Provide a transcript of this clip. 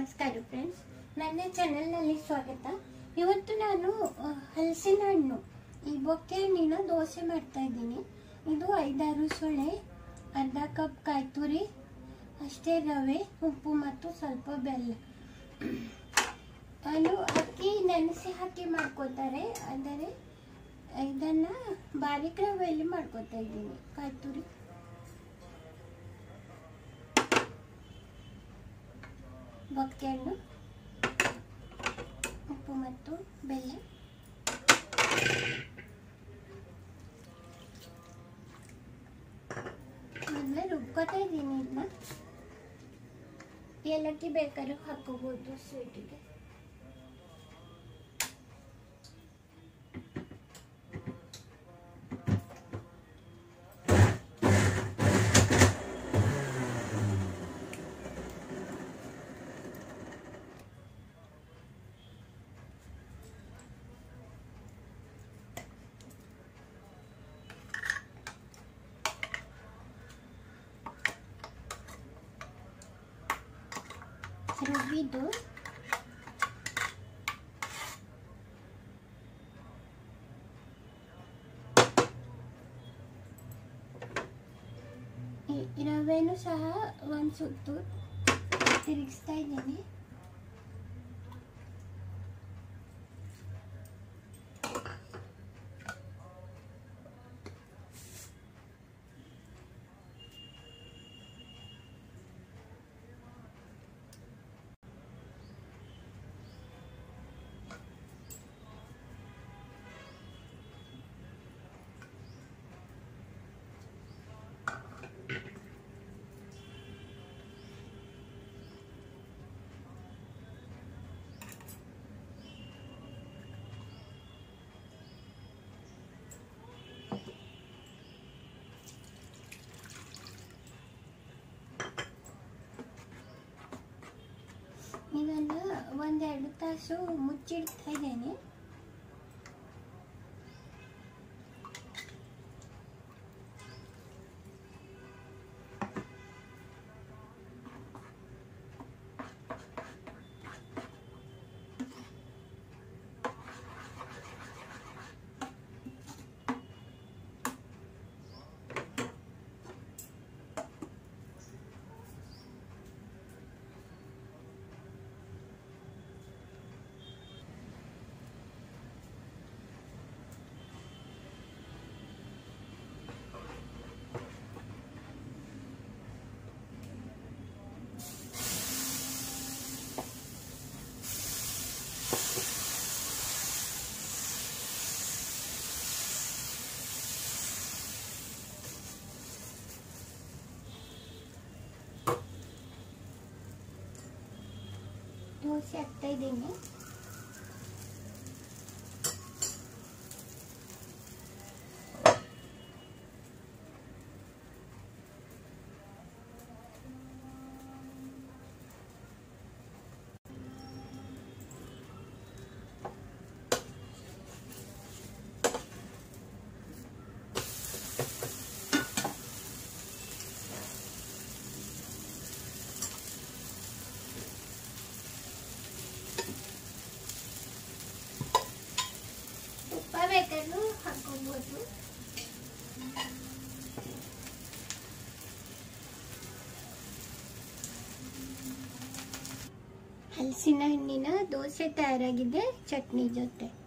ನಮಸ್ಕಾರ ಫ್ರೆಂಡ್ಸ್ ನನ್ನ ಚಾನೆಲ್ನಲ್ಲಿ ಸ್ವಾಗತ ಇವತ್ತು ನಾನು ಆ, ಹಲಸಿನ ಹಣ್ಣು ಈ ಬೊಕ್ಕೆ ಹಣ್ಣಿನ ದೋಸೆ ಮಾಡ್ತಾ ಇದ್ದೀನಿ ಇದು ಐದಾರು ಸೊಳ್ಳೆ ಅರ್ಧ ಕಪ್ ಕಾಯಿ ತುರಿ ಅಷ್ಟೇ ರವೆ ಉಪ್ಪು ಮತ್ತು ಸ್ವಲ್ಪ ಬೆಲ್ಲ ನಾನು ಅಕ್ಕಿ ನೆನೆಸಿ ಹಾಕಿ ಮಾಡ್ಕೋತಾರೆ ಆದರೆ ಇದನ್ನು ಬಾರೀಕ್ ರವೆಯಲ್ಲಿ ಮಾಡ್ಕೋತಾ ಇದ್ದೀನಿ ಕಾಯಿ ತುರಿ ಬೊಕ್ಕೆ ಹಣ್ಣು ಉಪ್ಪು ಮತ್ತು ಬೆಲ್ಲ ಮೊದಲೇ ರುಬ್ಕೋತಾ ಇದ್ದೀನಿ ಇದನ್ನ ಏಲಕ್ಕಿ ಬೇಕಾದ್ರೂ ಹಾಕೋಬಹುದು ಸ್ವೀಟಿಗೆ ರುಬ್ಬಿದ್ದು ಈ ರವೆನೂ ಸಹ ಒಂದು ಸುತ್ತು ತಿರುಗಿಸ್ತಾ ಇದ್ದೀನಿ ಇದನ್ನು ಒಂದೆರಡು ತಾಸು ಮುಚ್ಚಿಡ್ತಾ ಇದ್ದೇನೆ ದೋಸೆ ಹಾಕ್ತಾ ಇದ್ದೀನಿ ತುಪ್ಪ ಬೇಕಾದ್ರೂ ಹಾಕೋಬಹುದು ಹಲಸಿನ ಹಣ್ಣಿನ ದೋಸೆ ತಯಾರಾಗಿದೆ ಚಟ್ನಿ ಜೊತೆ